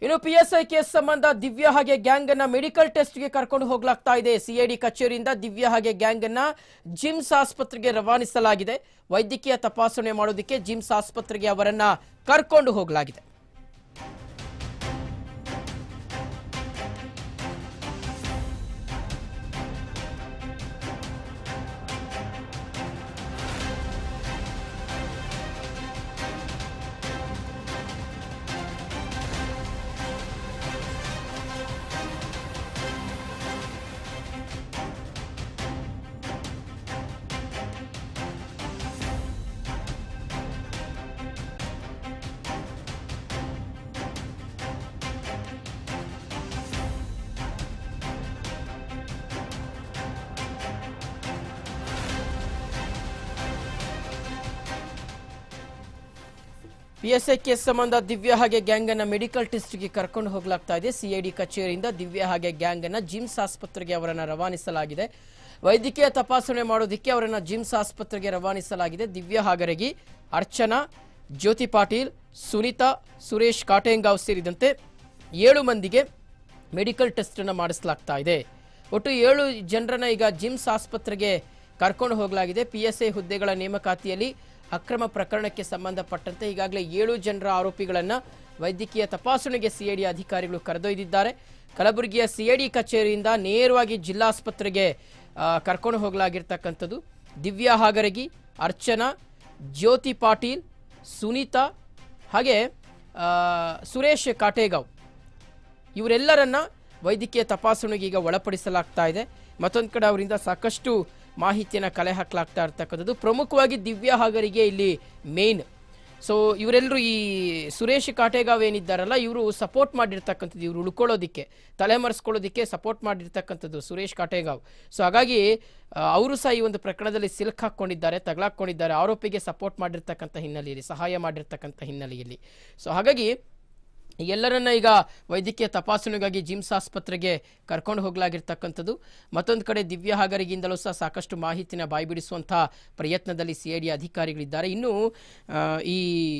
ಇನ್ನು P S I case ಸಂಬಂಧ ದಿವ್ಯಾ ಹಾಗೆ ಗ್ಯಾಂಗ್ ಅನ್ನ ಮೆಡಿಕಲ್ ಟೆಸ್ಟ್ಗೆ ಕರ್ಕೊಂಡು ಹೋಗ್ಲಾಗ್ತಾ ಇದೆ ಸಿಐಡಿ ಕಚೇರಿಯಿಂದ ದಿವ್ಯಾ ಹಾಗೆ ಗ್ಯಾಂಗ್ ಅನ್ನ ಜಿಮ್ಸ್ ಆಸ್ಪತ್ರೆಗೆ ರವಾನಿಸಲಾಗಿದೆ ವೈದ್ಯಕೀಯ ತಪಾಸಣೆ ಮಾಡೋದಕ್ಕೆ ಜಿಮ್ಸ್ ಆಸ್ಪತ್ರೆಗೆ ಅವರನ್ನ ಕರ್ಕೊಂಡು ಹೋಗಲಾಗಿದೆ ಪಿಎಸ್ಐ ಕೇಸ್ ಸಂಬಂಧ ದಿವ್ಯಾ ಹಾಗೆ ಗ್ಯಾಂಗ್ ಅನ್ನ ಮೆಡಿಕಲ್ ಟೆಸ್ಟ್ಗೆ ಕರ್ಕೊಂಡು ಹೋಗಲಾಗ್ತಾ ಇದೆ ಸಿಐಡಿ ಕಚೇರಿಯಿಂದ ದಿವ್ಯಾ ಹಾಗೆ ಗ್ಯಾಂಗ್ ಅನ್ನ ಜಿಮ್ಸ್ ಆಸ್ಪತ್ರೆಗೆ ಅವರನ್ನ ರವಾನಿಸಲಾಗಿದೆ ವೈದ್ಯಕೀಯ ತಪಾಸಣೆ ಮಾಡೋದಕ್ಕೆ ಅವರನ್ನ ಜಿಮ್ಸ್ ಆಸ್ಪತ್ರೆಗೆ ರವಾನಿಸಲಾಗಿದೆ ದಿವ್ಯಾ ಹಾಗರಗಿ ಅರ್ಚನಾ ಜ್ಯೋತಿ ಪಾಟೀಲ್ ಸುನೀತಾ ಸುರೇಶ್ ಕಾಟೇಂಗಾವ್ ಸೇರಿದಂತೆ ಏಳು ಮಂದಿಗೆ ಮೆಡಿಕಲ್ ಟೆಸ್ಟ್ ಅನ್ನು ಮಾಡಿಸಲಾಗ್ತಾ ಇದೆ ಒಟ್ಟು ಏಳು ಜನರನ್ನ ಈಗ ಜಿಮ್ಸ್ ಆಸ್ಪತ್ರೆಗೆ ಕರ್ಕೊಂಡು ಹೋಗಲಾಗಿದೆ ಪಿ ಎಸ್ ಐ ಹುದ್ದೆಗಳ ನೇಮಕಾತಿಯಲ್ಲಿ ಅಕ್ರಮ ಪ್ರಕರಣಕ್ಕೆ ಸಂಬಂಧಪಟ್ಟಂತೆ ಈಗಾಗಲೇ ಏಳು ಜನರ ಆರೋಪಿಗಳನ್ನು ವೈದ್ಯಕೀಯ ತಪಾಸಣೆಗೆ ಸಿಐಡಿ ಅಧಿಕಾರಿಗಳು ಕರೆದೊಯ್ದಿದ್ದಾರೆ ಕಲಬುರಗಿಯ ಸಿಐಡಿ ಕಚೇರಿಯಿಂದ ನೇರವಾಗಿ ಜಿಲ್ಲಾಸ್ಪತ್ರೆಗೆ ಆ, ಕರ್ಕೊಂಡು ಹೋಗಲಾಗಿರ್ತಕ್ಕಂಥದ್ದು ದಿವ್ಯಾ ಹಾಗರಗಿ ಅರ್ಚನಾ ಜ್ಯೋತಿ ಪಾಟೀಲ್ ಸುನೀತಾ ಹಾಗೆ ಆ, ಸುರೇಶ್ ಕಾಟೇಗಾವ್ ಇವರೆಲ್ಲರನ್ನ ವೈದ್ಯಕೀಯ ತಪಾಸಣೆಗೆ ಈಗ ಒಳಪಡಿಸಲಾಗ್ತಾ ಇದೆ ಮತ್ತೊಂದು ಕಡೆ ಅವರಿಂದ ಸಾಕಷ್ಟು ಮಾಹಿತಿಯನ್ನು ಕಲೆ ಹಾಕಲಾಗ್ತಾ ಇರ್ತಕ್ಕಂಥದ್ದು ಪ್ರಮುಖವಾಗಿ ದಿವ್ಯಾ ಹಾಗರಿಗೆ ಇಲ್ಲಿ ಮೇನ್ ಸೊ ಇವರೆಲ್ಲರೂ ಈ ಸುರೇಶ್ ಕಾಟೇಗಾವ್ ಏನಿದ್ದಾರಲ್ಲ ಇವರು ಸಪೋರ್ಟ್ ಮಾಡಿರ್ತಕ್ಕಂಥದ್ದು ಇವರು ಉಳ್ಕೊಳ್ಳೋದಕ್ಕೆ ತಲೆಮರೆಸ್ಕೊಳ್ಳೋದಕ್ಕೆ ಸಪೋರ್ಟ್ ಮಾಡಿರ್ತಕ್ಕಂಥದ್ದು ಸುರೇಶ್ ಕಾಟೇಗಾವ್ ಸೊ ಹಾಗಾಗಿ ಅವರು ಸಹ ಈ ಒಂದು ಪ್ರಕರಣದಲ್ಲಿ ಸಿಲುಕ್ ಹಾಕ್ಕೊಂಡಿದ್ದಾರೆ ತಗಲಾಕೊಂಡಿದ್ದಾರೆ ಆರೋಪಿಗೆ ಸಪೋರ್ಟ್ ಮಾಡಿರ್ತಕ್ಕಂಥ ಹಿನ್ನೆಲೆಯಲ್ಲಿ ಸಹಾಯ ಮಾಡಿರ್ತಕ್ಕಂಥ ಹಿನ್ನೆಲೆಯಲ್ಲಿ ಸೊ ಹಾಗಾಗಿ ಎಲ್ಲರನ್ನ ಈಗ ವೈದ್ಯಕೀಯ ತಪಾಸಣೆಗಾಗಿ ಜಿಮ್ಸ್ ಆಸ್ಪತ್ರೆಗೆ ಕರ್ಕೊಂಡು ಹೋಗಲಾಗಿರ್ತಕ್ಕಂಥದ್ದು ಮತ್ತೊಂದು ಕಡೆ ದಿವ್ಯ ಹಾಗರಿಗಿಂದಲೂ ಸಹ ಸಾಕಷ್ಟು ಮಾಹಿತಿನ ಬಾಯ್ಬಿಡಿಸುವಂಥ ಪ್ರಯತ್ನದಲ್ಲಿ ಸಿ ಐ ಡಿ ಅಧಿಕಾರಿಗಳಿದ್ದಾರೆ ಇನ್ನು ಆ, ಈ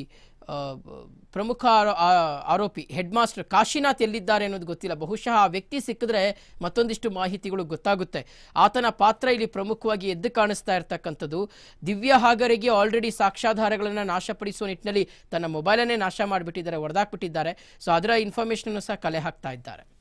ಆ, ಪ್ರಮುಖ ಆರೋ- ಆ- ಆರೋಪಿ ಹೆಡ್ ಮಾಸ್ಟರ್ ಕಾಶಿನಾಥ್ ಎಲ್ಲಿದ್ದಾರೆ ಅನ್ನೋದು ಗೊತ್ತಿಲ್ಲ ಬಹುಶಃ ಆ ವ್ಯಕ್ತಿ ಸಿಕ್ಕಿದ್ರೆ ಮತ್ತೊಂದಿಷ್ಟು ಮಾಹಿತಿಗಳು ಗೊತ್ತಾಗುತ್ತೆ ಆತನ ಪಾತ್ರ ಇಲ್ಲಿ ಪ್ರಮುಖವಾಗಿ ಎದ್ದು ಕಾಣಿಸ್ತಾ ಇರತಕ್ಕಂಥದ್ದು ದಿವ್ಯ ಹಾಗರಿಗೆ ಆಲ್ರೆಡಿ ಸಾಕ್ಷ್ಯಾಧಾರಗಳನ್ನು ನಾಶಪಡಿಸುವ ನಿಟ್ಟಿನಲ್ಲಿ ತನ್ನ ಮೊಬೈಲನ್ನೇ ನಾಶ ಮಾಡಿಬಿಟ್ಟಿದ್ದಾರೆ ಹೊಡೆದಾಕ್ಬಿಟ್ಟಿದ್ದಾರೆ ಸೊ ಅದರ ಇನ್ಫಾರ್ಮೇಷನ್ ಸಹ ಕಲೆ ಹಾಕ್ತಾ ಇದ್ದಾರೆ